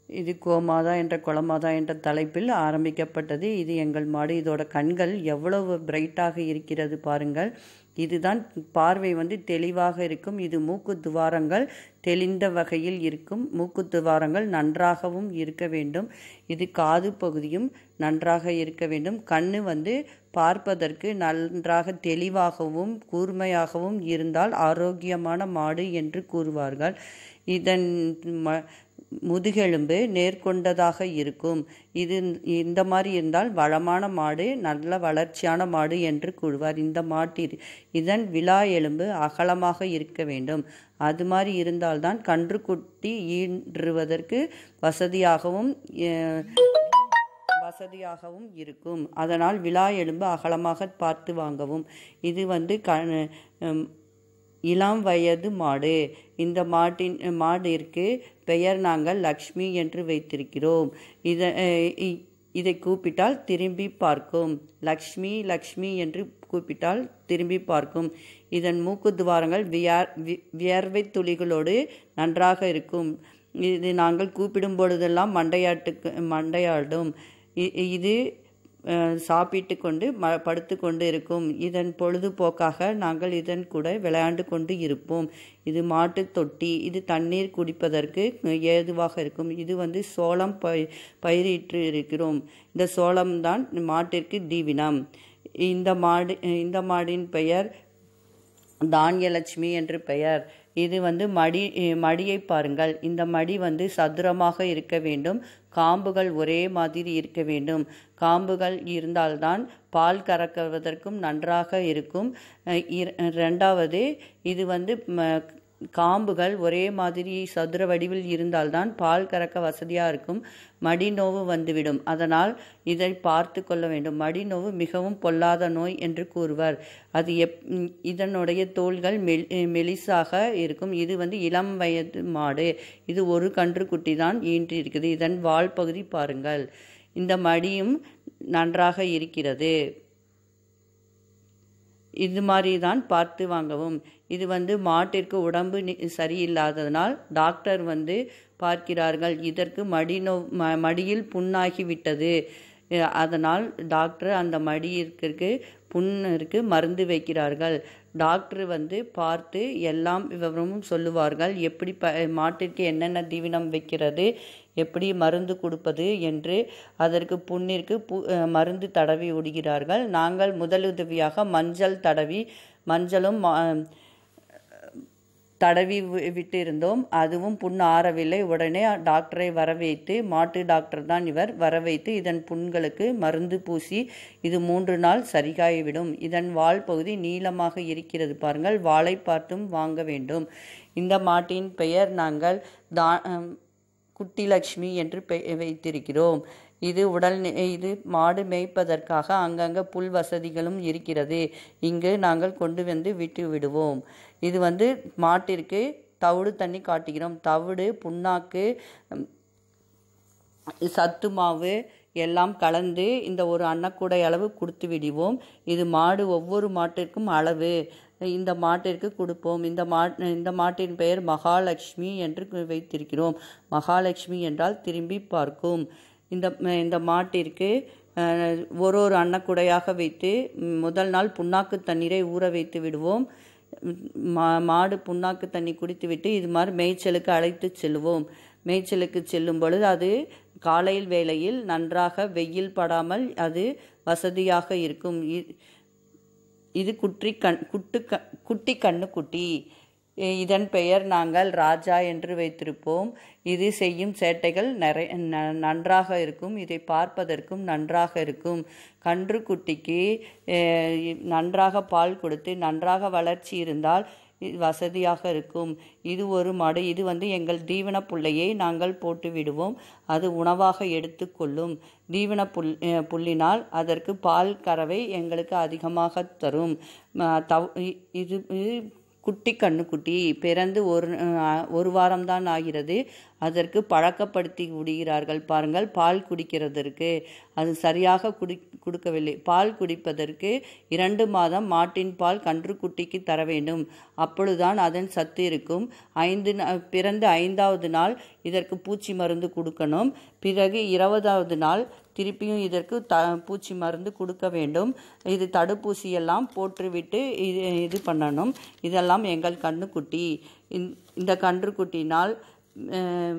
இது கோமாதா என்ற குளமாதா என்ற தலைப்பில் ஆரம்பிக்கப்பட்டது இது எங்கள் மாடு இதோட கண்கள் எவ்வளவு பிரைட்டாக இருக்கிறது பாருங்கள் இதுதான் பார்வை வந்து தெளிவாக இருக்கும் இது மூக்கு துவாரங்கள் தெளிந்த வகையில் இருக்கும் மூக்கு துவாரங்கள் நன்றாகவும் இருக்க வேண்டும் இது காது பகுதியும் நன்றாக இருக்க வேண்டும் கண்ணு வந்து பார்ப்பதற்கு நன்றாக தெளிவாகவும் கூர்மையாகவும் இருந்தால் ஆரோக்கியமான மாடு என்று கூறுவார்கள் இதன் ம முதுகெலும்பு நேர்கொண்டதாக இருக்கும் இது இந்த மாதிரி இருந்தால் வளமான மாடு நல்ல வளர்ச்சியான மாடு என்று கூறுவார் இந்த மாட்டில் இதன் விழா எலும்பு அகலமாக இருக்க வேண்டும் அது மாதிரி இருந்தால்தான் கன்றுக்குட்டி ஈன்றுவதற்கு வசதியாகவும் அஹ், வசதியாகவும் இருக்கும் அதனால் விழா எலும்பு அகலமாக பார்த்து வாங்கவும் இது வந்து க ஹம், இளம் வயது மாடு இந்த மாட்டின் மாடிற்கு பெயர் நாங்கள் லக்ஷ்மி என்று வைத்திருக்கிறோம் இத அஹ், இ- இதை கூப்பிட்டால் திரும்பி பார்க்கும் லக்ஷ்மி லக்ஷ்மி என்று கூப்பிட்டால் திரும்பி பார்க்கும் இதன் மூக்கு துவாரங்கள் வியார் வி- வியர்வை துளிகளோடு நன்றாக இருக்கும் இது நாங்கள் கூப்பிடும் பொழுதெல்லாம் மண்டையாட்டுக்கு மண்டையாடும் இ- இது அஹ், சாப்பிட்டு கொண்டு ம படுத்து கொண்டு இருக்கும் இதன் பொழுதுபோக்காக நாங்கள் இதன் கூட விளையாண்டு கொண்டு இருப்போம் இது மாட்டு தொட்டி இது தண்ணீர் குடிப்பதற்கு ஏதுவாக இருக்கும் இது வந்து சோளம் ப பயிரிட்டு இருக்கிறோம் இந்த சோளம் தான் மாட்டிற்கு தீவினம் இந்த மாடு இந்த மாடின் பெயர் தானியலட்சுமி என்று பெயர் இது வந்து மடி மடியை பாருங்கள் இந்த மடி வந்து சதுரமாக இருக்க வேண்டும் காம்புகள் ஒரே மாதிரி இருக்க வேண்டும் காம்புகள் இருந்தால்தான் பால் கறக்குவதற்கும் நன்றாக இருக்கும் அஹ் இர- ரெண்டாவது இது வந்து ம- காம்புகள் ஒரே மாதிரி சதுர வடிவில் இருந்தால்தான் பால் கறக்க வசதியாக இருக்கும் மடிநோவு வந்துவிடும் அதனால் இதை பார்த்து கொள்ள வேண்டும் மடிநோவு மிகவும் பொல்லாத நோய் என்று கூறுவர் அது எப் ம், இதனுடைய தோள்கள் மெல் மெலிசாக இருக்கும் இது வந்து இளம் வயது மாடு இது ஒரு கன்றுக்குட்டி தான் ஈன்று இருக்குது இதன் வால் பகுதி பாருங்கள் இந்த மடியும் நன்றாக இருக்கிறது இது மாதிரி தான் பார்த்து வாங்கவும் இது வந்து மாட்டிற்கு உடம்பு நி- சரியில்லாததனால் டாக்டர் வந்து பார்க்கிறார்கள் இதற்கு மடிநோ ம மடியில் புண்ணாகி விட்டது அஹ் அதனால் டாக்டர் அந்த மடியிற்கு புண்ணிற்கு மருந்து வைக்கிறார்கள் டாக்டர் வந்து பார்த்து எல்லாம் விவரமும் சொல்லுவார்கள் எப்படி ப மாட்டிற்கு என்னென்ன தீவனம் வைக்கிறது எப்படி மருந்து கொடுப்பது என்று அதற்கு புண்ணிற்கு பு அஹ் மருந்து தடவி விடுகிறார்கள் நாங்கள் முதலுதவியாக மஞ்சள் தடவி மஞ்சளும் மா- தடவி வி- விட்டு இருந்தோம் அதுவும் புண் ஆறவில்லை உடனே டாக்டரை வர வைத்து மாட்டு டாக்டர் தான் இவர் வர வைத்து இதன் புண்களுக்கு மருந்து பூசி இது மூன்று நாள் சரியாகிவிடும் இதன் வால் பகுதி நீளமாக இருக்கிறது பாருங்கள் வாளை பார்த்தும் வாங்க வேண்டும் இந்த மாட்டின் பெயர் நாங்கள் தா அம், குட்டிலக்ஷ்மி என்று பெ வைத்திருக்கிறோம் இது உடல் நி- இது மாடு மேய்ப்பதற்காக அங்கங்கே புல் வசதிகளும் இருக்கிறது இங்கு நாங்கள் கொண்டு வந்து விட்டு விடுவோம் இது வந்து மாட்டிற்கு தவிடு தண்ணி காட்டுகிறோம் தவிடு புண்ணாக்கு ம், சத்து மாவு எல்லாம் கலந்து இந்த ஒரு அன்னக்கூடை அளவு கொடுத்து விடுவோம் இது மாடு ஒவ்வொரு மாட்டிற்கும் அளவு இந்த மாட்டிற்கு கொடுப்போம் இந்த மா இந்த மாட்டின் பெயர் மகாலட்சுமி என்று கு- வைத்திருக்கிறோம் மகாலட்சுமி என்றால் திரும்பி பார்க்கும் இந்த இந்த மாட்டிற்கு அஹ், ஒரு ஒரு அன்னக்குடையாக வைத்து ம், முதல் நாள் புண்ணாக்கு தண்ணீரை ஊற வைத்து விடுவோம் மா மாடு புண்ணாக்கு தண்ணி குடித்துவிட்டு இது மாதிரி மேய்ச்சலுக்கு அழைத்து செல்லுவோம் மேய்ச்சலுக்கு செல்லும் பொழுது அது காலையில் வேளையில் நன்றாக வெயில் படாமல் அது வசதியாக இருக்கும் இ- இது குற்றி கண் குட்டு க குட்டி கண்ணு குட்டி இ- இதன் பெயர் நாங்கள் ராஜா என்று வைத்திருப்போம் இது செய்யும் சேட்டைகள் நிறைய ந- நன்றாக இருக்கும் இதை பார்ப்பதற்கும் நன்றாக இருக்கும் கன்று குட்டிக்கு அஹ், நன்றாக பால் கொடுத்து நன்றாக வளர்ச்சி இருந்தால் இ- வசதியாக இருக்கும் இது ஒரு மாடு இது வந்து எங்கள் தீவன புல்லையை நாங்கள் போட்டு விடுவோம் அது உணவாக எடுத்துக்கொள்ளும் தீவன புல் அஹ், புல்லினால் அதற்கு பால் கறவை எங்களுக்கு அதிகமாக தரும் ம, தவ் இ- இது இது குட்டி கண்ணுக்குட்டி பிறந்து ஒரு அஹ், ஒரு வாரம்தான் ஆகிறது அதற்கு பழக்கப்படுத்தி விடுகிறார்கள் பாருங்கள் பால் குடிக்கிறதற்கு அது சரியாக குடி கொடுக்கவில்லை பால் குடிப்பதற்கு இரண்டு மாதம் மாட்டின் பால் கன்றுக்குட்டிக்கு தர வேண்டும் அப்பொழுதுதான் அதன் சத்து இருக்கும் ஐந்து நா- பிறந்த ஐந்தாவது நாள் இதற்கு பூச்சி மருந்து கொடுக்கணும் பிறகு இருபதாவது நாள் திருப்பியும் இதற்கு த பூச்சி மருந்து கொடுக்க வேண்டும் இது தடுப்பூசி எல்லாம் போட்டுவிட்டு இது இது பண்ணணும் இதெல்லாம் எங்கள் கண்ணுக்குட்டி இந்த- இந்த கன்றுக்குட்டினால் ஆம்,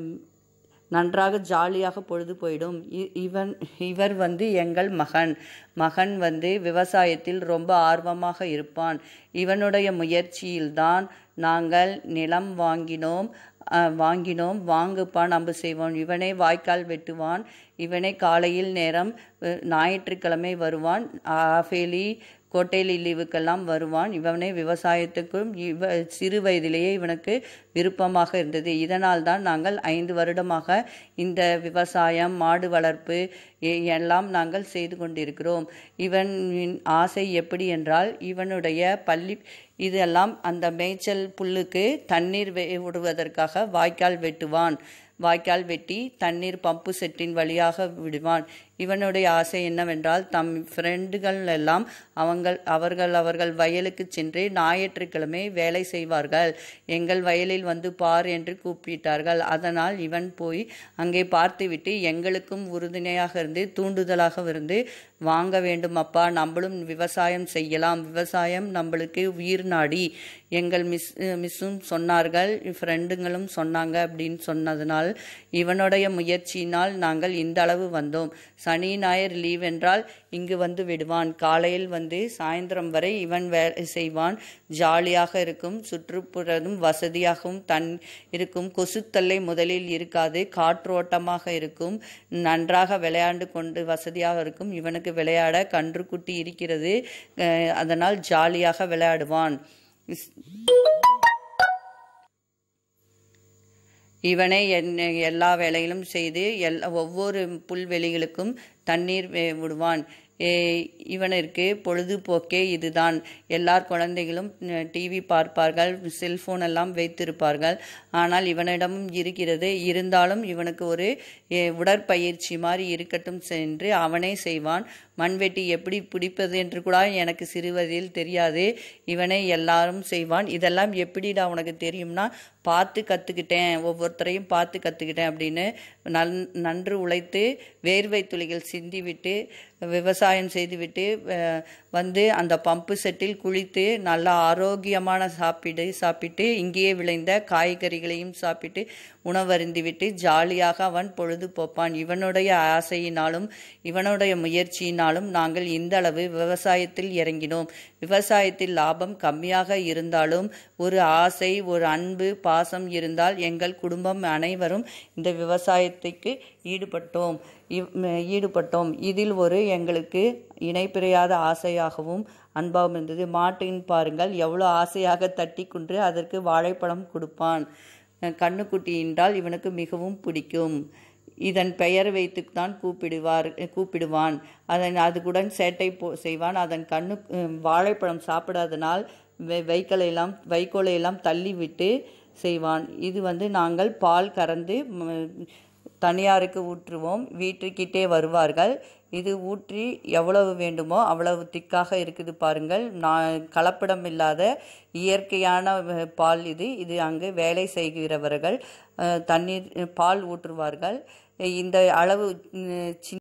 நன்றாக ஜாலியாக பொழுது போயிடும் இ- இவன் இவர் வந்து எங்கள் மகன் மகன் வந்து விவசாயத்தில் ரொம்ப ஆர்வமாக இருப்பான் இவனுடைய முயற்சியில்தான் நாங்கள் நிலம் வாங்கினோம் அஹ், வாங்கினோம் வாங்குப்பா நம்ம செய்வோம் இவனே வாய்க்கால் வெட்டுவான் இவனே காலையில் நேரம் அஹ், ஞாயிற்றுக்கிழமை வருவான் ஆஃபேலி கோட்டைலி லீவுக்கெல்லாம் வருவான் இவனே விவசாயத்துக்கும் இவ சிறு வயதிலேயே இவனுக்கு விருப்பமாக இருந்தது இதனால் தான் நாங்கள் ஐந்து வருடமாக இந்த விவசாயம் மாடு வளர்ப்பு எ- எல்லாம் நாங்கள் செய்து கொண்டிருக்கிறோம் இவனின் ஆசை எப்படி என்றால் இவனுடைய பள்ளி இதெல்லாம் அந்த மேய்ச்சல் புல்லுக்கு தண்ணீர் வே- விடுவதற்காக வாய்க்கால் வெட்டுவான் வாய்க்கால் வெட்டி தண்ணீர் பம்பு செட்டின் வழியாக விடுவான் இவனுடைய ஆசை என்னவென்றால் தம் ஃப்ரெண்டுகள் எல்லாம் அவங்கள் அவர்கள் அவர்கள் வயலுக்கு சென்று ஞாயிற்றுக்கிழமை வேலை செய்வார்கள் எங்கள் வயலில் வந்து பார் என்று கூப்பிட்டார்கள் அதனால் இவன் போய் அங்கே பார்த்துவிட்டு எங்களுக்கும் உறுதுணையாக இருந்து தூண்டுதலாக இருந்து வாங்க வேண்டும் அப்பா நம்மளும் விவசாயம் செய்யலாம் விவசாயம் நம்மளுக்கு உயிர் நாடி எங்கள் மிஸ் மிஸ்ஸும் சொன்னார்கள் ஃப்ரெண்டுங்களும் சொன்னாங்க அப்படின்னு சொன்னதுனால் இவனுடைய முயற்சியினால் நாங்கள் இந்த அளவு வந்தோம் சனி ஞாயிறு லீவ் என்றால் இங்கு வந்து விடுவான் காலையில் வந்து சாயந்தரம் வரை இவன் வேலை செய்வான் ஜாலியாக இருக்கும் சுற்றுப்புறமும் வசதியாகவும் தன் இருக்கும் கொசுத்தல்லை முதலில் இருக்காது காற்றோட்டமாக இருக்கும் நன்றாக விளையாண்டு கொண்டு வசதியாக இருக்கும் இவனுக்கு விளையாட கன்றுக்குட்டி இருக்கிறது அஹ் அதனால் ஜாலியாக விளையாடுவான் இஸ்- இவனே என் எல்லா வேலைகளும் செய்து எல் ஒவ்வொரு புல்வெளிகளுக்கும் தண்ணீர் வே- விடுவான் ஏ, இவனிற்கு பொழுதுபோக்கே இதுதான் எல்லார் குழந்தைகளும் டிவி பார்ப்பார்கள் செல்போன் எல்லாம் வைத்திருப்பார்கள் ஆனால் இவனிடமும் இருக்கிறது இருந்தாலும் இவனுக்கு ஒரு ஏ, உடற்பயிற்சி மாதிரி இருக்கட்டும் சென்று அவனே செய்வான் மண்வெட்டி எப்படி பிடிப்பது என்று கூட எனக்கு சிறுவதில் தெரியாது இவனே எல்லாரும் செய்வான் இதெல்லாம் எப்படிடா உனக்கு தெரியும்னா பார்த்து கற்றுக்கிட்டேன் ஒவ்வொருத்தரையும் பார்த்து கற்றுக்கிட்டேன் அப்படின்னு நன் நன்று உழைத்து வேர்வை துளிகள் சிந்திவிட்டு விவசாயம் செய்துவிட்டு அஹ், வந்து அந்த பம்பு செட்டில் குளித்து நல்ல ஆரோக்கியமான சாப்பிடு சாப்பிட்டு இங்கேயே விளைந்த காய்கறிகளையும் சாப்பிட்டு உணவருந்திவிட்டு ஜாலியாக அவன் பொழுது போப்பான் இவனுடைய ஆசையினாலும் இவனுடைய முயற்சியினாலும் நாங்கள் இந்த அளவு விவசாயத்தில் இறங்கினோம் விவசாயத்தில் லாபம் கம்மியாக இருந்தாலும் ஒரு ஆசை ஒரு அன்பு பாசம் இருந்தால் எங்கள் குடும்பம் அனைவரும் இந்த விவசாயத்துக்கு ஈடுபட்டோம் இவ்- ம- ஈடுபட்டோம் இதில் ஒரு எங்களுக்கு இணைப்பிறையாத ஆசையாகவும் அன்பாகவும் இருந்தது மாட்டின் பாருங்கள் எவ்வளோ ஆசையாக தட்டி கொண்டு அதற்கு வாழைப்பழம் கொடுப்பான் அஹ் கண்ணுக்குட்டி என்றால் இவனுக்கு மிகவும் பிடிக்கும் இதன் பெயர் வைத்துத்தான் கூப்பிடுவார் கூப்பிடுவான் அதன் அதுக்குடன் சேட்டை போ செய்வான் அதன் கண்ணு அஹ் வாழைப்பழம் சாப்பிடாதனால் வை வைக்கோலை எல்லாம் வைக்கோலை எல்லாம் தள்ளிவிட்டு செய்வான் இது வந்து நாங்கள் பால் கறந்து ம், தனியாருக்கு ஊற்றுவோம் வீட்டுக்கிட்டே வருவார்கள் இது ஊற்றி எவ்வளவு வேண்டுமோ அவ்வளவு திக்காக இருக்குது பாருங்கள் நான் கலப்படம் இல்லாத இயற்கையான அஹ், பால் இது இது அங்கு வேலை செய்கிறவர்கள் அஹ், தண்ணீர் பால் ஊற்றுவார்கள் இந்த அளவு உம், சின்ன